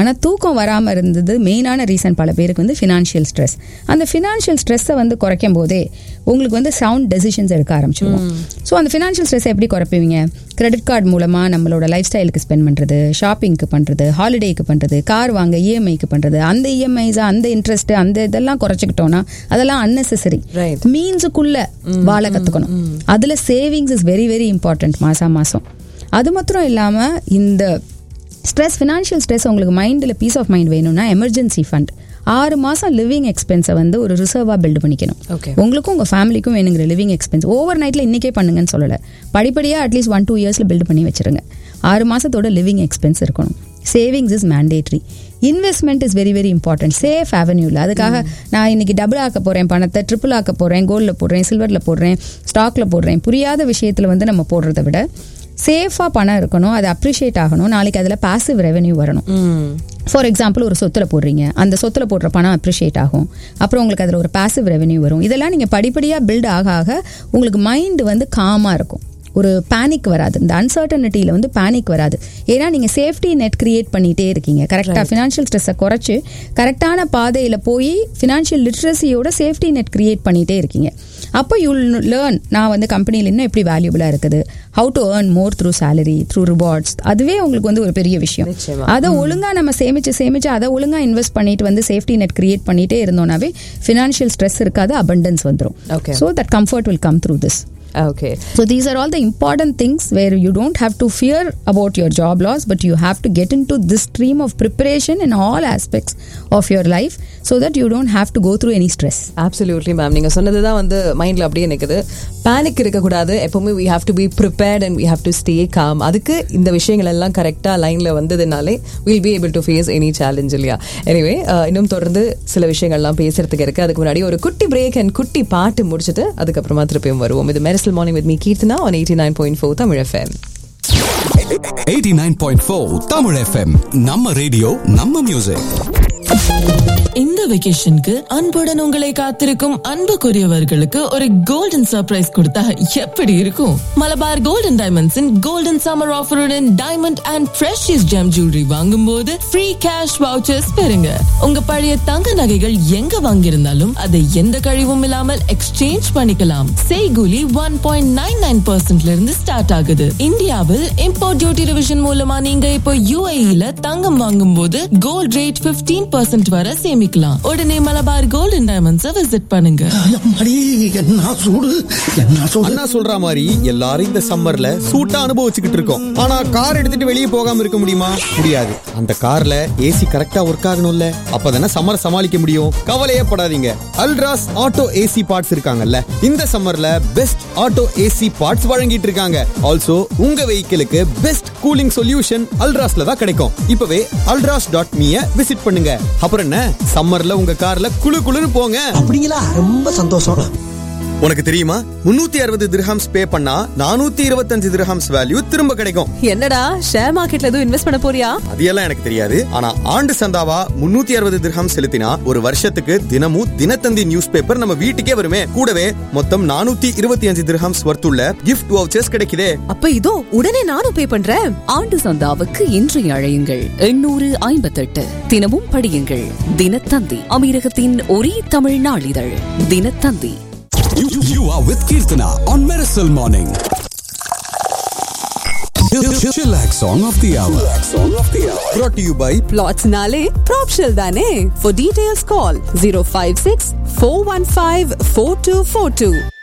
ஆனால் தூக்கம் வராமல் இருந்தது மெயினான ரீசன் பல பேருக்கு வந்து ஃபினான்ஷியல் ஸ்ட்ரெஸ் அந்த ஃபினான்ஷியல் ஸ்ட்ரெஸ்ஸை வந்து குறைக்கும் போதே உங்களுக்கு வந்து சவுண்ட் டெசிஷன்ஸ் எடுக்க ஆரம்பிச்சிருவோம் ஸோ அந்த ஃபினான்ஷியல் ஸ்ட்ரெஸ்ஸை எப்படி குறைப்பீங்க கிரெடிட் கார்டு மூலமாக நம்மளோட லைஃப் ஸ்டைலுக்கு ஸ்பெண்ட் பண்ணுறது ஷாப்பிங்க்கு பண்ணுறது ஹாலிடேக்கு பண்ணுறது கார் வாங்க இஎம்ஐக்கு பண்ணுறது அந்த இஎம்ஐஸ் அந்த இன்ட்ரெஸ்ட் அந்த இதெல்லாம் குறைச்சிக்கிட்டோம்னா அதெல்லாம் அன்னெசரி Right. மீன்ஸுக்குள்ள வாழ கற்றுக்கணும் அதில் savings is very very important மாதம் மாதம் அது மாத்திரம் இல்லாமல் இந்த ஸ்ட்ரெஸ் ஃபினான்ஷியல் ஸ்ட்ரெஸ் உங்களுக்கு மைண்டில் பீஸ் ஆஃப் மைண்ட் வேணும்னா எமர்ஜென்சி ஃபண்ட் ஆறு மாதம் லிவிங் எக்ஸ்பென்ஸை வந்து ஒரு ரிசர்வாக பில்டு பண்ணிக்கணும் Okay. உங்களுக்கும் உங்கள் ஃபேமிலிக்கும் வேணுங்கிற லிவிங் எக்ஸ்பென்ஸ் ஓவர் நைட்டில் இன்றைக்கே பண்ணுங்கன்னு சொல்லலை படிப்படியாக அட்லீஸ்ட் ஒன் டூ இயர்ஸில் பில்டு பண்ணி வச்சிருங்க ஆறு மாதத்தோட லிவிங் எக்ஸ்பென்ஸ் இருக்கணும் savings is mandatory investment is very very important safe அவென்யூவில் அதுக்காக நான் இன்னைக்கு டபுள் ஆக்க போகிறேன் பணத்தை ட்ரிபிள் ஆக்க போகிறேன் கோல்டில் போடுறேன் சில்வரில் போடுறேன் ஸ்டாக்ல போடுறேன் புரியாத விஷயத்தில் வந்து நம்ம போடுறத விட சேஃபாக பணம் இருக்கணும் அது அப்ரிஷியேட் ஆகணும் நாளைக்கு அதில் பாசிவ் ரெவென்யூ வரணும் ஃபார் எக்ஸாம்பிள் ஒரு சொத்துல போடுறீங்க அந்த சொத்துல போடுற பணம் அப்ரிஷியேட் ஆகும் அப்புறம் உங்களுக்கு அதில் ஒரு பாசிவ் ரெவென்யூ வரும் இதெல்லாம் நீங்கள் படிப்படியாக பில்ட் ஆக ஆக உங்களுக்கு மைண்ட் வந்து காமாக இருக்கும் ஒரு பேனிக் வராது இந்த அன்சர்டனிட்டியில் வந்து பேனிக் வராது ஏன்னா நீங்கள் சேஃப்டி நெட் கிரியேட் பண்ணிகிட்டே இருக்கீங்க கரெக்டாக ஃபினான்ஷியல் ஸ்ட்ரெஸ்ஸை குறைச்சி கரெக்டான பாதையில் போய் ஃபினான்ஷியல் லிட்ரஸியோட சேஃப்டி நெட் கிரியேட் பண்ணிகிட்டே இருக்கீங்க அப்போ யூ லேர்ன் நான் வந்து கம்பெனியில் இன்னும் எப்படி வேல்யூபிளாக இருக்குது how to earn more through salary through rewards அதுவே உங்களுக்கு வந்து ஒரு பெரிய விஷயம் நிச்சயமா. அதை ஒழுங்கா நம்ம சேமிச்சு சேமிச்சு அதை ஒழுங்கா இன்வெஸ்ட் பண்ணிட்டு வந்து சேஃப்டி நெட் கிரியேட் பண்ணிட்டே இருந்தோம்னாவே ஃபினான்ஷியல் ஸ்ட்ரெஸ் இருக்காது அபண்டன்ஸ் வந்துடும் Okay. So that comfort will come through this okay So these are all the important things where you don't have to fear about your job loss, but you have to get into this stream of preparation in all aspects of your life so that you don't have to go through any stress. Absolutely ma'am நீங்க சொன்னதுதான் வந்து மைண்ட்ல அப்படியே நிக்குது panic இருக்கக்கூடாது எப்பவுமே we have to be prepared and we have to stay calm அதுக்கு இந்த விஷயங்கள் எல்லாம் கரெக்டா லைன்ல வந்ததுனாலே will be able to face any challenge இல்லையா எனிவே இன்னும் தொடர்ந்து சில விஷயங்கள்லாம் பேசுறதுக்கு இருக்கு அதுக்கு முன்னாடி ஒரு குட்டி பிரேக் அண்ட் குட்டி பாட்டு முடிச்சுட்டு அதுக்கப்புறமா திருப்பியும் வருவோம் இது Mersal morning with me Keerthana on 89.4 nine point four Tamil FM 89.4 Tamil FM நம்ம ரேடியோ நம்ம மியூசிக் இந்த வெகேஷனுக்கு அன்புடன் உங்களை காத்திருக்கும் அன்புக்குரியவர்களுக்கு ஒரு கோல்டன் சர்ப்ரைஸ் கொடுத்தா எப்படி இருக்கும் மலபார் கோல்டன் டைமண்ட்ஸின் கோல்டன் சம்மர் ஆஃபருடன் diamond and precious gem jewellery வாங்கும் போது ஃப்ரீ கேஷ் வவுச்சர்ஸ் பெறுங்க உங்க பழைய தங்க நகைகள் எங்க வாங்கியிருந்தாலும் அதை எந்த கழிவும் இல்லாமல் எக்ஸ்சேஞ்ச் பண்ணிக்கலாம் செய்கூலி ஒன் பாயிண்ட் நைன் நைன் பர்சன்ட்ல இருந்து ஸ்டார்ட் ஆகுது இந்தியாவில் இம்போர்ட் டியூட்டி டிவிஷன் மூலமா நீங்க இப்போ யூஏஇல தங்கம் வாங்கும் போது கோல்ட் ரேட் 15% பர்சன்ட் வரை சேமிக்கலாம் உடனே மலபார் கோல்டன் டைமண்ட்ஸை விசிட் பண்ணுங்க அம்மாடி, என்ன சூடு என்ன சூடு அண்ணா சொல்ற மாதிரி எல்லாரும் இந்த சம்மர்ல சூட்டா அனுபவிச்சுக்கிட்டு இருக்கோம் ஆனா கார் எடுத்துட்டு வெளியே போகாம இருக்க முடியுமா முடியாது அந்த கார்ல ஏசி கரெக்டா ஒர்க் ஆகணும்ல அப்பதானே சம்மர் சமாளிக்க முடியும் கவலையே படாதீங்க அல்ட்ராஸ் ஆட்டோ ஏசி பார்ட்ஸ் இருக்காங்கல்ல இந்த சம்மர்ல பெஸ்ட் ஆட்டோ ஏசி பார்ட்ஸ் வழங்கிட்டு இருக்காங்க ஆல்சோ உங்க வெஹிக்கிளுக்கு பெஸ்ட் கூலிங் சொல்யூஷன் அல்ட்ராஸ்ல தான் கிடைக்கும் இப்பவே அல்ட்ராஸ் டாட் மீ விசிட் பண்ணுங்க அப்புறம் என்ன சம்மர்ல உங்க கார்ல குளு குளுன்னு போங்க அப்படிங்களா ரொம்ப சந்தோஷம் உனக்கு தெரியுமா முன்னூத்தி அறுபது திரஹாம்ஸ் பே பண்ணா நானூத்தி இருபத்தஞ்சு திரஹாம்ஸ் வேல்யூ திரும்ப கிடைக்கும் என்னடா ஷேர் மார்க்கெட்ல எதுவும் இன்வெஸ்ட் பண்ண போறியா அது எல்லாம் எனக்கு தெரியாது ஆனா ஆண்டு சந்தாவா முன்னூத்தி அறுபது திரஹாம் செலுத்தினா ஒரு வருஷத்துக்கு தினமும் தினத்தந்தி நியூஸ் பேப்பர் நம்ம வீட்டுக்கே வருமே கூடவே மொத்தம் நானூத்தி இருபத்தி அஞ்சு திரஹாம்ஸ் வர்த்துள்ள கிஃப்ட் வவுச்சர்ஸ் கிடைக்குதே அப்ப இதோ உடனே நானும் பே பண்றேன் ஆண்டு சந்தாவுக்கு இன்று அழையுங்கள் எண்ணூறு ஐம்பத்தெட்டு தினமும் படியுங்கள் தினத்தந்தி அமீரகத்தின் ஒரே தமிழ் நாளிதழ் Dinathanthi You, you are with Kirtana on Miracle Morning. Chillax song of the hour. Song of the hour. brought to you by பிளாட்ஸ்னாலே ப்ராப்ஷல் தானே for details call zero five six four one five four two four two